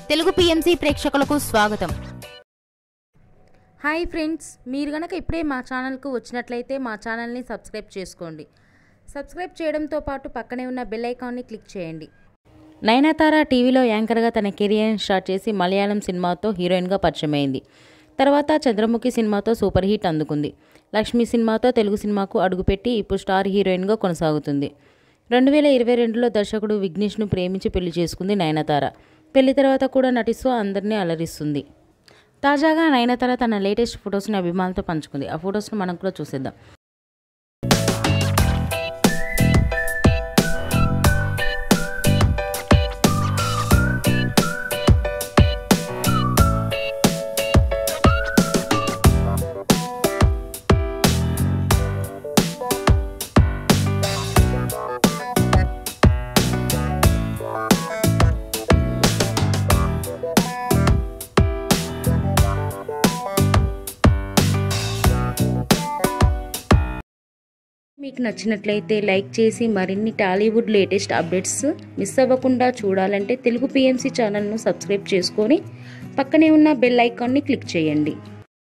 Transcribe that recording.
Telugu PMC ప్రేక్షకులకు స్వాగతం hi friends మీరు గనక ఇప్పుడే మా ఛానల్కు వచ్చినట్లయితే మా ఛానల్ని సబ్స్క్రైబ్ చేసుకోండి సబ్స్క్రైబ్ చేయడంతో పాటు పక్కనే ఉన్న బెల్ ఐకాన్ని క్లిక్ చేయండి నయనతార టీవీలో యాంకర్గా తన కెరియర్ని స్టార్ట్ చేసి మలయాళం సినిమాతో హీరోయిన్గా పరిచయమైంది తర్వాత చంద్రముఖి సినిమాతో సూపర్ హిట్ అందుకుంది లక్ష్మి సినిమాతో తెలుగు సినిమాకు అడుగుపెట్టి ఇప్పుడు స్టార్ హీరోయిన్గా కొనసాగుతుంది రెండు వేల ఇరవై రెండులో దర్శకుడు విఘ్నేష్ను ప్రేమించి పెళ్లి చేసుకుంది నయనతార పెళ్లి తర్వాత కూడా నటిస్తూ అందరినీ అలరిస్తుంది తాజాగా నయనతార తన లేటెస్ట్ ఫొటోస్ని అభిమానులతో పంచుకుంది ఆ ఫొటోస్ని మనం కూడా చూసేద్దాం మీకు నచ్చినట్లయితే లైక్ చేసి మరిన్ని టాలీవుడ్ లేటెస్ట్ అప్డేట్స్ మిస్ అవ్వకుండా చూడాలంటే తెలుగు పిఎంసి ఛానల్ను సబ్స్క్రైబ్ చేసుకొని పక్కనే ఉన్న బెల్ ఐకాన్ని క్లిక్ చేయండి